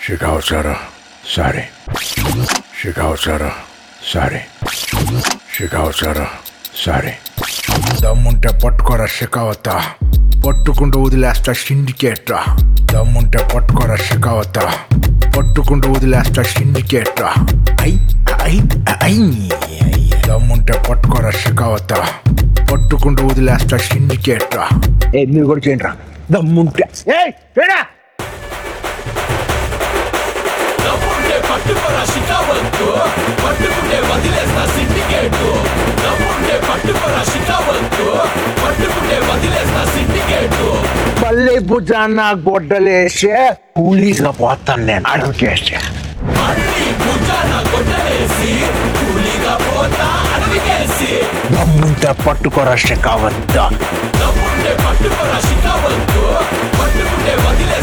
Shikawasara, sorry. Shikawasara, sorry. Shikawasara, sorry. దమ్ముంటే పట్టుకోరా షికావత పట్టుకుంటూ వదిలేస్తా సిండికేట్రా దమ్ముంటే పట్టుకోరా షికావత పట్టుకుంటూ వదిలేస్తా సిండికేట్రా ఐ ఐ ఐ దమ్ముంటే పట్టుకోరా షికావత పట్టుకుంటూ వదిలేస్తా సిండికేట్రా ఏ మీరు కూడా చేయండి రా దమ్ముంటే ఏయ్ చేయరా నమ్ముంటే పట్టుకోరా షికావత్తు పట్టుకుంటే వదిలేస్తా సిండికేటు నమ్ముంటే పట్టుకోరా షికావత్తు పట్టుకుంటే వదిలేస్తా సిండికేటు పల్లె భుజాన గొడ్డలేసే కూలీగా పోతాను నేను అడవికేసే మళ్ళీ భుజాన గొడ్డలేసి కూలీగా పోతా అడవికేసి దమ్ముంటే పట్టుకోరా షికావత నమ్ముంటే పట్టుకోరా షికావత్తు పట్టుకుంటే వదిలేస్తా